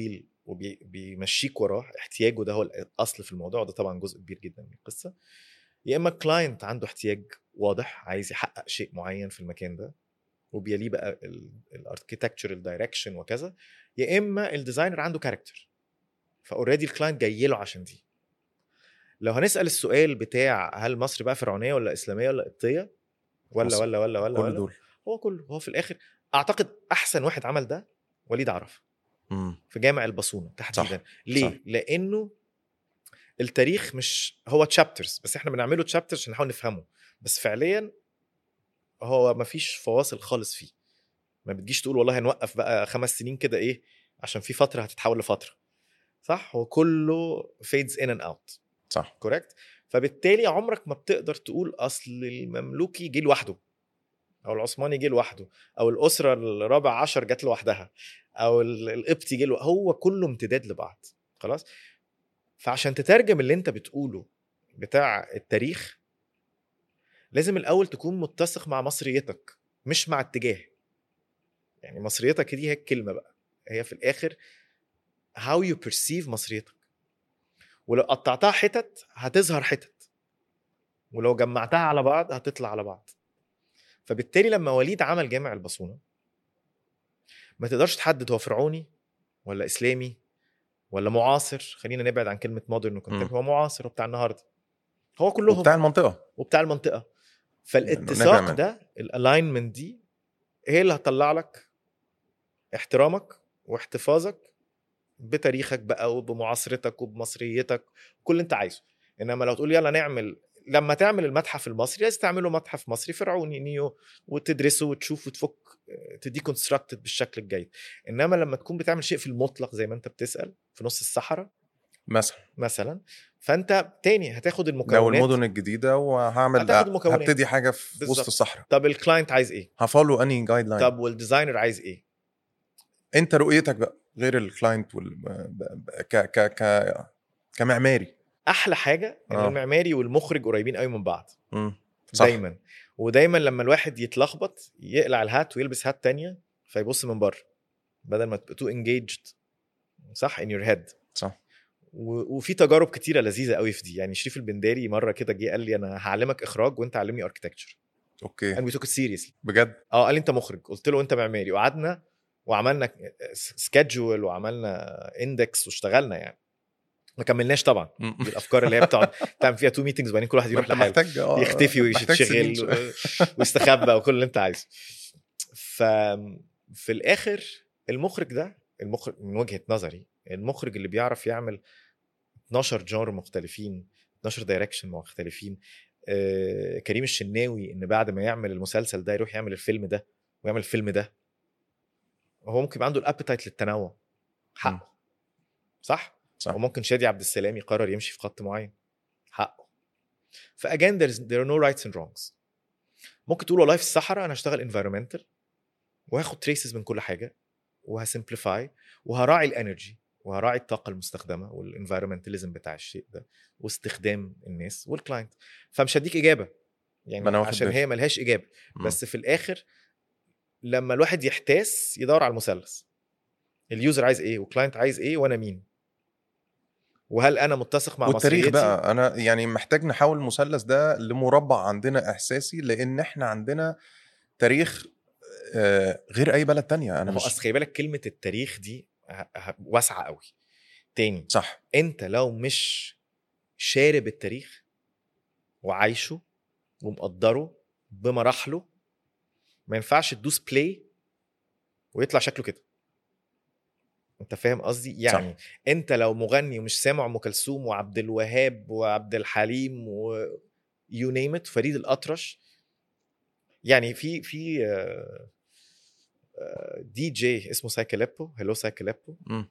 وبيمشيك وراه احتياجه ده هو الاصل في الموضوع ده طبعا جزء كبير جدا من القصه يا اما الكلاينت عنده احتياج واضح عايز يحقق شيء معين في المكان ده وبيليه بقى الاركتكتشرال دايركشن وكذا يا اما الديزاينر عنده كاركتر فاوريدي الكلاينت جاي له عشان دي لو هنسال السؤال بتاع هل مصر بقى فرعونيه ولا اسلاميه ولا قبطيه ولا مصر. ولا ولا ولا, كل ولا دول هو كله هو في الاخر اعتقد احسن واحد عمل ده وليد عرفه مم. في جامع البصونه تحديدا صح. ليه؟ صح. لانه التاريخ مش هو تشابترز بس احنا بنعمله تشابترز عشان نحاول نفهمه بس فعليا هو ما فيش فواصل خالص فيه ما بتجيش تقول والله هنوقف بقى خمس سنين كده ايه عشان في فتره هتتحول لفتره صح هو كله فيدز ان اند اوت صح كوريكت فبالتالي عمرك ما بتقدر تقول اصل المملوكي جه لوحده او العثماني جه لوحده او الاسره الرابع عشر جت لوحدها او ال- القبطي جه لوحده. هو كله امتداد لبعض خلاص فعشان تترجم اللي انت بتقوله بتاع التاريخ لازم الاول تكون متسق مع مصريتك مش مع اتجاه يعني مصريتك دي هي الكلمه بقى هي في الاخر how you perceive مصريتك ولو قطعتها حتت هتظهر حتت ولو جمعتها على بعض هتطلع على بعض فبالتالي لما وليد عمل جامع البصونه ما تقدرش تحدد هو فرعوني ولا اسلامي ولا معاصر خلينا نبعد عن كلمه مودرن وكونتمبري هو معاصر هو بتاع النهارده هو كلهم وبتاع المنطقه وبتاع المنطقه نابع فالاتساق من- ده الالاينمنت دي هي اللي هتطلع لك احترامك واحتفاظك بتاريخك بقى وبمعاصرتك وبمصريتك كل اللي انت عايزه انما لو تقول يلا نعمل لما تعمل المتحف المصري لازم تعمله متحف مصري فرعوني نيو وتدرسه وتشوف وتفك تدي كونستراكتد بالشكل الجيد انما لما تكون بتعمل شيء في المطلق زي ما انت بتسال في نص الصحراء مثلا مثلا فانت تاني هتاخد لو المكونات المدن الجديده وهعمل هتاخد مكونات. هبتدي حاجه في بالظبط. وسط الصحراء طب الكلاينت عايز ايه هفولو اني جايد لاين طب والديزاينر عايز ايه انت رؤيتك بقى غير الكلاينت وال ب- ب- ك ك ك كمعماري احلى حاجه ان آه. المعماري والمخرج قريبين قوي من بعض مم. صح دايما ودايما لما الواحد يتلخبط يقلع الهات ويلبس هات تانية فيبص من بره بدل ما تبقى تو انجيجد صح ان يور هيد صح وفي تجارب كتيره لذيذه قوي في دي يعني شريف البنداري مره كده جه قال لي انا هعلمك اخراج وانت علمني اركتكتشر اوكي and we took it seriously بجد اه قال لي انت مخرج قلت له انت معماري وقعدنا وعملنا سكادجول وعملنا اندكس واشتغلنا يعني ما كملناش طبعا مم. دي الافكار اللي هي بتقعد تعمل فيها تو ميتنجز وبعدين كل واحد ما يروح انت لحاله محتاج آه، يختفي محتاج سنين ويشتغل شوية. و- ويستخبى وكل اللي انت عايزه ف في الاخر المخرج ده المخرج من وجهه نظري المخرج اللي بيعرف يعمل 12 جار مختلفين 12 دايركشن مختلفين آه كريم الشناوي ان بعد ما يعمل المسلسل ده يروح يعمل الفيلم ده ويعمل الفيلم ده هو ممكن يبقى عنده الابيتايت للتنوع حقه صح صح. وممكن شادي عبد السلام يقرر يمشي في خط معين حقه فاجان there's there are no rights and wrongs ممكن تقول والله في الصحراء انا هشتغل environmental وهاخد تريسز من كل حاجه وهسمبليفاي وهراعي الانرجي وهراعي الطاقه المستخدمه والانفيرمنتاليزم بتاع الشيء ده واستخدام الناس والكلاينت فمش هديك اجابه ما يعني أنا واخد عشان بالي. هي ملهاش اجابه مم. بس في الاخر لما الواحد يحتاس يدور على المثلث اليوزر عايز ايه والكلاينت عايز ايه وانا مين وهل انا متسق مع والتاريخ مصريتي بقى انا يعني محتاج نحول المثلث ده لمربع عندنا احساسي لان احنا عندنا تاريخ آه، غير اي بلد تانية انا انا مش اصل خلي بالك كلمه التاريخ دي ه- ه- واسعه قوي تاني صح انت لو مش شارب التاريخ وعايشه ومقدره بمراحله ما ينفعش تدوس بلاي ويطلع شكله كده انت فاهم قصدي يعني صح. انت لو مغني ومش سامع ام كلثوم وعبد الوهاب وعبد الحليم و يو نيم ات فريد الاطرش يعني في في آه، آه، دي جي اسمه سايكليبو هلو سايكليبو مم.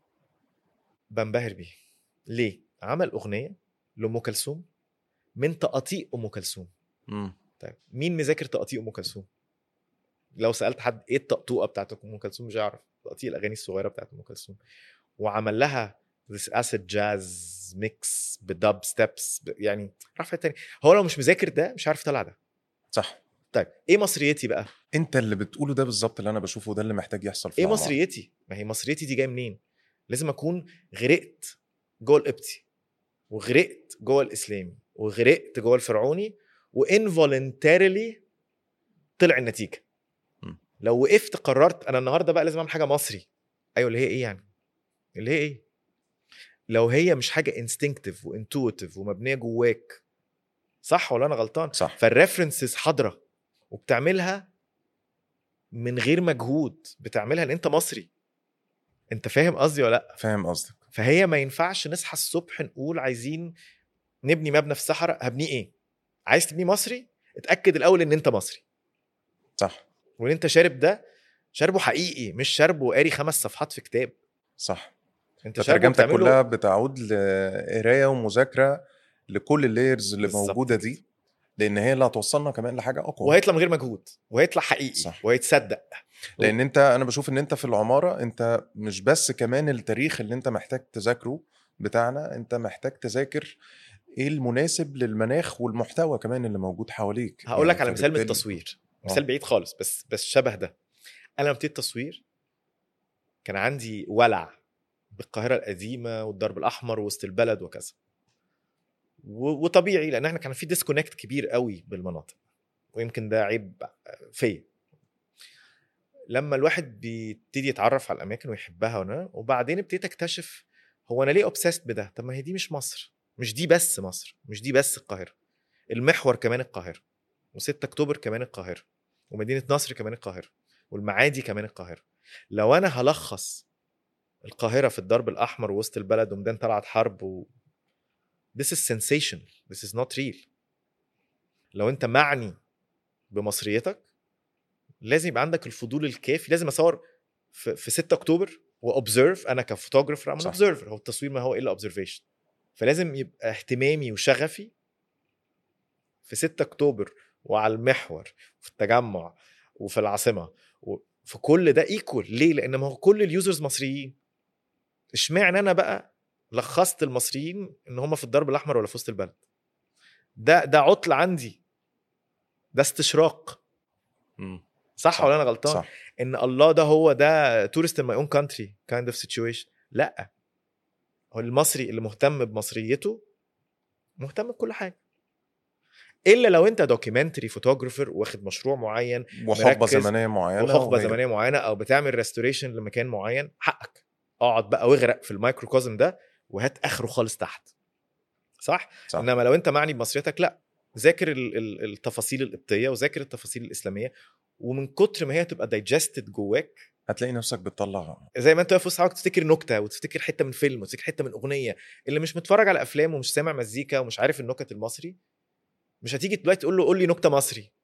بنبهر بيه ليه عمل اغنيه لام كلثوم من تقاطيع ام كلثوم مم. طيب مين مذاكر تقاطيع ام كلثوم لو سالت حد ايه الطقطوقه بتاعت ام كلثوم مش هيعرف تقاطيع الاغاني الصغيره بتاعت ام كلثوم وعمل لها this acid jazz mix بدب ستيبس يعني راح في تاني هو لو مش مذاكر ده مش عارف يطلع ده صح طيب ايه مصريتي بقى انت اللي بتقوله ده بالظبط اللي انا بشوفه ده اللي محتاج يحصل في ايه الأعمار. مصريتي ما هي مصريتي دي جايه منين لازم اكون غرقت جوه القبطي وغرقت جوه الاسلامي وغرقت جوه الفرعوني وانفولنتاريلي طلع النتيجه م. لو وقفت قررت انا النهارده بقى لازم اعمل حاجه مصري ايوه اللي هي ايه يعني اللي هي ايه لو هي مش حاجه انستنكتيف وانتويتيف ومبنيه جواك صح ولا انا غلطان صح فالريفرنسز حاضره وبتعملها من غير مجهود بتعملها لان انت مصري انت فاهم قصدي ولا لا فاهم قصدك فهي ما ينفعش نصحى الصبح نقول عايزين نبني مبنى في الصحراء هبنيه ايه عايز تبنيه مصري اتاكد الاول ان انت مصري صح وان انت شارب ده شاربه حقيقي مش شاربه قاري خمس صفحات في كتاب صح انت شاربه ترجمتك بتعمله- كلها بتعود لقرايه ومذاكره لكل اللايرز اللي بالظبط موجوده كده. دي لان هي اللي هتوصلنا كمان لحاجه اقوى وهيطلع من غير مجهود وهيطلع حقيقي صح. وهيتصدق لان انت انا بشوف ان انت في العماره انت مش بس كمان التاريخ اللي انت محتاج تذاكره بتاعنا انت محتاج تذاكر ايه المناسب للمناخ والمحتوى كمان اللي موجود حواليك هقول لك يعني على مثال من فبالتالي- التصوير مثال بعيد خالص بس بس شبه ده انا لما ابتديت تصوير كان عندي ولع بالقاهره القديمه والدرب الاحمر وسط البلد وكذا و- وطبيعي لان احنا كان في ديسكونكت كبير قوي بالمناطق ويمكن ده عيب فيا لما الواحد بيبتدي يتعرف على الاماكن ويحبها ونا وبعدين ابتديت اكتشف هو انا ليه اوبسيست بده طب ما هي دي مش مصر مش دي بس مصر مش دي بس القاهره المحور كمان القاهره و6 اكتوبر كمان القاهره ومدينه نصر كمان القاهره والمعادي كمان القاهره لو انا هلخص القاهره في الدرب الاحمر وسط البلد وميدان طلعت حرب و... This is sensational This is not real لو انت معني بمصريتك لازم يبقى عندك الفضول الكافي لازم اصور في, في 6 اكتوبر واوبزرف انا كفوتوجرافر ام صح. اوبزرفر هو التصوير ما هو الا اوبزرفيشن فلازم يبقى اهتمامي وشغفي في 6 اكتوبر وعلى المحور في التجمع وفي العاصمه وفي كل ده ايكوال ليه؟ لان ما هو كل اليوزرز مصريين اشمعنى انا بقى لخصت المصريين ان هم في الدرب الاحمر ولا في وسط البلد ده ده عطل عندي ده استشراق مم. صح, صح. ولا انا غلطان؟ صح ان الله ده هو ده تورست ان ماي اون كانتري كايند اوف سيتويشن لا هو المصري اللي مهتم بمصريته مهتم بكل حاجه الا لو انت دوكيومنتري فوتوجرافر واخد مشروع معين وحقبه مركز زمنيه معينه وحقبه وغيره. زمنيه معينه او بتعمل ريستوريشن لمكان معين حقك اقعد بقى واغرق في المايكروكوزم ده وهات اخره خالص تحت صح؟, صح. انما لو انت معني بمصريتك لا ذاكر ال- ال- التفاصيل القبطيه وذاكر التفاصيل الاسلاميه ومن كتر ما هي تبقى دايجستد جواك هتلاقي نفسك بتطلع زي ما انت واقف وسط حضرتك تفتكر نكته وتفتكر حته من فيلم وتفتكر حته من اغنيه اللي مش متفرج على افلام ومش سامع مزيكا ومش عارف النكت المصري مش هتيجي دلوقتي تقول له قول لي نكته مصري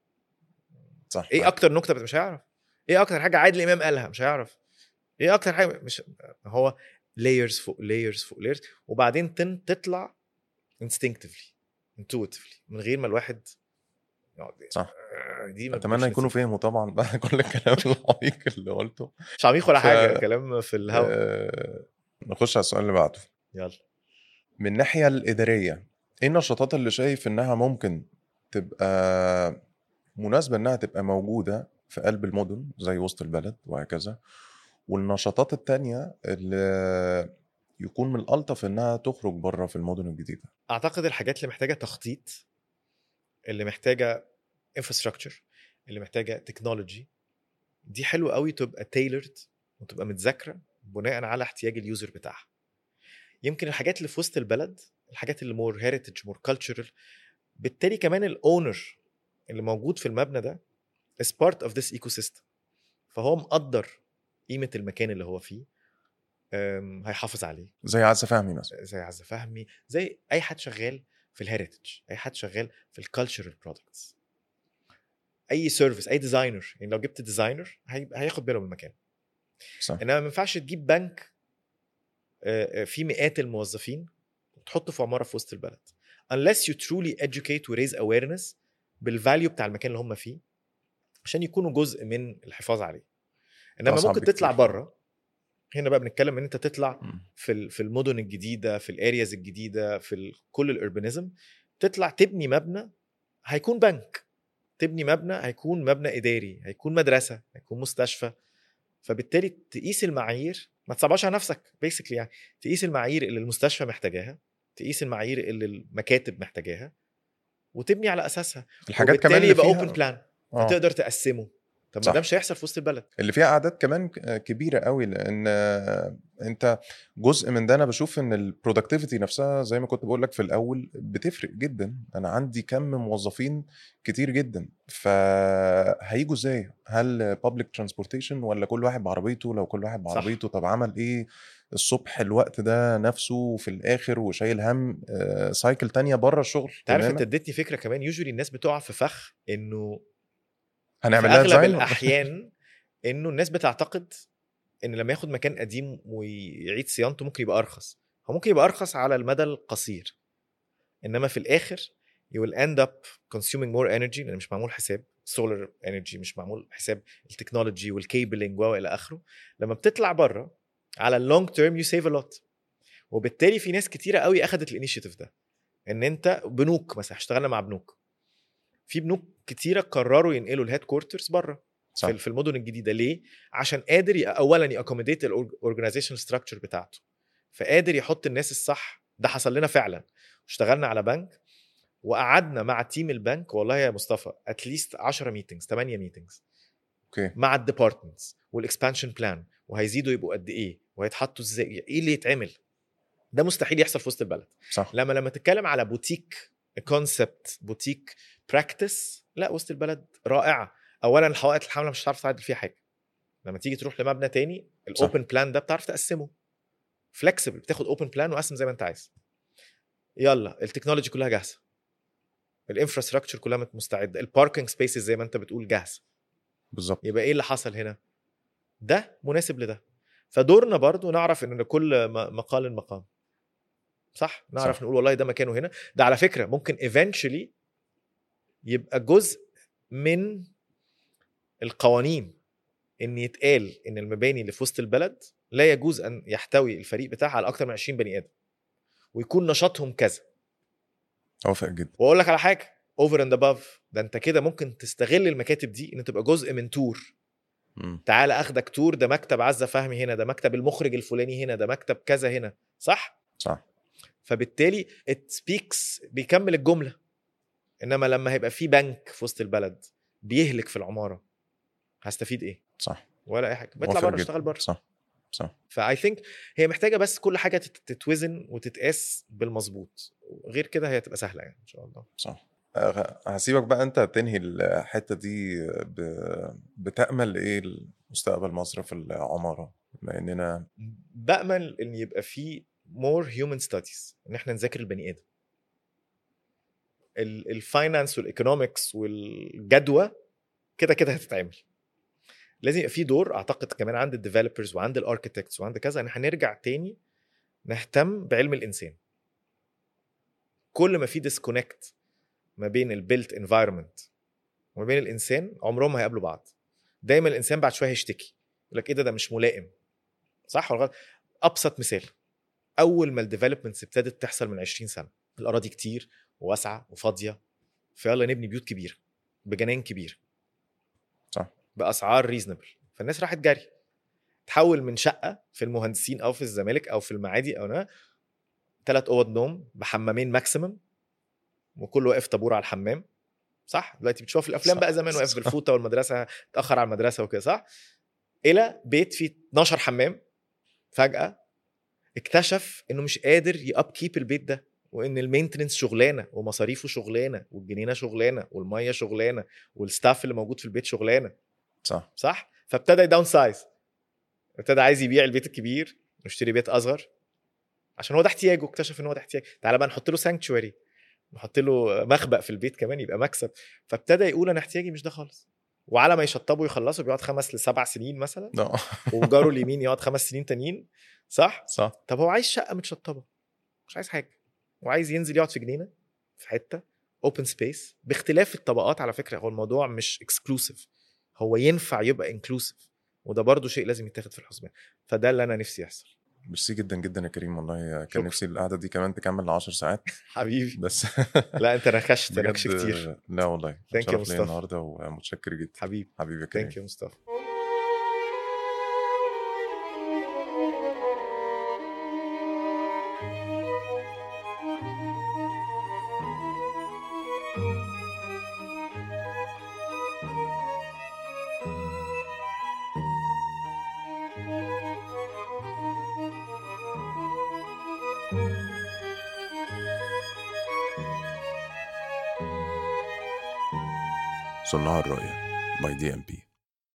صح ايه اكتر نكته بت- مش هيعرف ايه اكتر حاجه عادل امام قالها مش هيعرف ايه اكتر حاجه مش هو لايرز فوق لايرز فوق لايرز وبعدين تن تطلع instinctively intuitively من غير ما الواحد يقعد صح. آه، دي ما اتمنى بتجيبش يكونوا نتيجة. فهموا طبعا بقى كل الكلام العميق اللي قلته مش عميق ولا ف- حاجه كلام في الهوا آه، نخش على السؤال اللي بعده يلا من الناحيه الاداريه ايه النشاطات اللي شايف انها ممكن تبقى مناسبه انها تبقى موجوده في قلب المدن زي وسط البلد وهكذا والنشاطات التانية اللي يكون من الألطف إنها تخرج بره في المدن الجديدة اعتقد الحاجات اللي محتاجه تخطيط اللي محتاجه انفراستراكشر اللي محتاجه تكنولوجي دي حلوه قوي تبقى تailored وتبقى متذاكره بناء على احتياج اليوزر بتاعها يمكن الحاجات اللي في وسط البلد الحاجات اللي مور هيريتج مور كلتشرال بالتالي كمان الاونر اللي موجود في المبنى ده is part of this ecosystem فهو مقدر قيمه المكان اللي هو فيه أم، هيحافظ عليه زي عزة فهمي مثلا زي عزة فهمي زي اي حد شغال في الهيريتج اي حد شغال في الكالتشرال برودكتس اي سيرفيس اي ديزاينر يعني لو جبت ديزاينر هياخد باله من المكان صح انما ما ينفعش تجيب بنك آه، آه، فيه مئات الموظفين وتحطه في عماره في وسط البلد unless you truly educate و raise awareness بالفاليو بتاع المكان اللي هم فيه عشان يكونوا جزء من الحفاظ عليه انما أصعب ممكن بكتير. تطلع بره هنا بقى بنتكلم ان انت تطلع مم. في ال- في المدن الجديده في الارياز الجديده في ال- كل الاربانيزم تطلع تبني مبنى هيكون بنك تبني مبنى هيكون مبنى اداري هيكون مدرسه هيكون مستشفى فبالتالي تقيس المعايير ما تصعبهاش على نفسك بيسكلي يعني تقيس المعايير اللي المستشفى محتاجاها تقيس المعايير اللي المكاتب محتاجاها وتبني على اساسها الحاجات كمان وبالتالي اللي يبقى فيها اوبن بلان آه. تقدر تقسمه طب صح. ما ده مش هيحصل في وسط البلد اللي فيها اعداد كمان ك- كبيره قوي لان آه، انت جزء من ده انا بشوف ان البرودكتيفيتي نفسها زي ما كنت بقول لك في الاول بتفرق جدا انا عندي كم موظفين كتير جدا فهيجوا ازاي هل بابليك ترانسبورتيشن ولا كل واحد بعربيته لو كل واحد صح. بعربيته طب عمل ايه الصبح الوقت ده نفسه وفي الاخر وشايل هم آه، سايكل تانية بره الشغل انت عارف تماماً. انت اديتني فكره كمان يوجولي الناس بتقع في فخ انه في هنعمل لها اغلب ديزاين الاحيان انه الناس بتعتقد ان لما ياخد مكان قديم ويعيد صيانته ممكن يبقى ارخص هو ممكن يبقى ارخص على المدى القصير انما في الاخر you will end up consuming more energy لان مش معمول حساب سولار انرجي مش معمول حساب التكنولوجي والكيبلنج والى اخره لما بتطلع بره على اللونج تيرم يو سيف ا لوت وبالتالي في ناس كتيره قوي اخذت الانيشيتيف ده ان انت بنوك مثلا اشتغلنا مع بنوك في بنوك كتيره قرروا ينقلوا الهيد كوارترز بره صح. في في المدن الجديده ليه عشان قادر ي- اولا ياكوموديت الاورجنايزيشن ستراكشر بتاعته فقادر يحط الناس الصح ده حصل لنا فعلا اشتغلنا على بنك وقعدنا مع تيم البنك والله يا مصطفى اتليست 10 ميتنجز 8 ميتنجز اوكي مع الديبارتمنتس والاكسبانشن بلان وهيزيدوا يبقوا قد ايه وهيتحطوا ازاي ايه اللي يتعمل ده مستحيل يحصل في وسط البلد صح لما لما تتكلم على بوتيك كونسبت بوتيك براكتس لا وسط البلد رائعه اولا الحوائط الحمله مش هتعرف تعدل فيها حاجه لما تيجي تروح لمبنى تاني الاوبن بلان ده بتعرف تقسمه فلكسبل بتاخد اوبن بلان وقسم زي ما انت عايز يلا التكنولوجي كلها جاهزه الانفراستراكشر كلها مستعده الباركينج سبيسز زي ما انت بتقول جاهزه بالظبط يبقى ايه اللي حصل هنا ده مناسب لده فدورنا برضو نعرف ان لكل م- مقال مقام صح نعرف صح. نقول والله ده مكانه هنا ده على فكره ممكن eventually يبقى جزء من القوانين ان يتقال ان المباني اللي في وسط البلد لا يجوز ان يحتوي الفريق بتاعها على اكتر من 20 بني ادم ويكون نشاطهم كذا اوافق جدا واقول لك على حاجه اوفر اند اباف ده انت كده ممكن تستغل المكاتب دي ان تبقى جزء من تور مم. تعال اخدك تور ده مكتب عزه فهمي هنا ده مكتب المخرج الفلاني هنا ده مكتب كذا هنا صح صح فبالتالي ات سبيكس بيكمل الجمله انما لما هيبقى في بنك في وسط البلد بيهلك في العماره هستفيد ايه صح ولا اي حاجه بطلع موافق بره جدا. اشتغل بره صح صح فاي ثينك هي محتاجه بس كل حاجه تت- تتوزن وتتقاس بالمظبوط غير كده هي تبقى سهله يعني ان شاء الله صح أه، هسيبك بقى انت تنهي الحته دي ب... بتامل ايه لمستقبل مصر في العماره بما اننا بامل ان يبقى في مور هيومن ستاديز ان احنا نذاكر البني ادم الفاينانس والايكونومكس والجدوى كده كده هتتعمل لازم يبقى في دور اعتقد كمان عند الديفلوبرز وعند الاركتكتس وعند كذا ان هنرجع تاني نهتم بعلم الانسان كل ما في ديسكونكت ما بين البيلت انفايرمنت وما بين الانسان عمرهم ما هيقابلوا بعض دايما الانسان بعد شويه هيشتكي يقول لك ايه ده ده مش ملائم صح ولا غلط ابسط مثال اول ما الديفلوبمنتس ابتدت تحصل من 20 سنه الاراضي كتير وواسعه وفاضيه فيلا نبني بيوت كبيره بجنان كبير صح باسعار ريزونبل فالناس راحت جري تحول من شقه في المهندسين او في الزمالك او في المعادي او ثلاث اوض نوم بحمامين ماكسيمم وكله واقف طابور على الحمام صح دلوقتي بتشوف في الافلام صح. بقى زمان واقف صح. بالفوطه والمدرسه اتاخر على المدرسه وكده صح الى بيت فيه 12 حمام فجاه اكتشف انه مش قادر ياب كيب البيت ده وان المينتننس شغلانه ومصاريفه شغلانه والجنينه شغلانه والميه شغلانه والستاف اللي موجود في البيت شغلانه صح صح فابتدى يداون سايز ابتدى عايز يبيع البيت الكبير ويشتري بيت اصغر عشان هو ده احتياجه اكتشف ان هو ده احتياج تعالى بقى نحط له سانكتشوري نحط له مخبأ في البيت كمان يبقى مكسب فابتدى يقول انا احتياجي مش ده خالص وعلى ما يشطبوا يخلصوا بيقعد خمس لسبع سنين مثلا لا وجاره اليمين يقعد خمس سنين تانيين صح صح طب هو عايز شقه متشطبه مش عايز حاجه وعايز ينزل يقعد في جنينه في حته اوبن سبيس باختلاف الطبقات على فكره هو الموضوع مش اكسكلوسيف هو ينفع يبقى انكلوسيف وده برضو شيء لازم يتاخد في الحسبان فده اللي انا نفسي يحصل ميرسي جدا جدا يا كريم والله كان شكرا. نفسي القعده دي كمان تكمل ل 10 ساعات حبيبي بس لا انت نكشت بجد نكش كتير لا والله Thank you شرف ليا مصطفى. النهارده ومتشكر جدا حبيبي حبيبي يا كريم ثانك يو مصطفى صناع الرؤية باي دي ام بي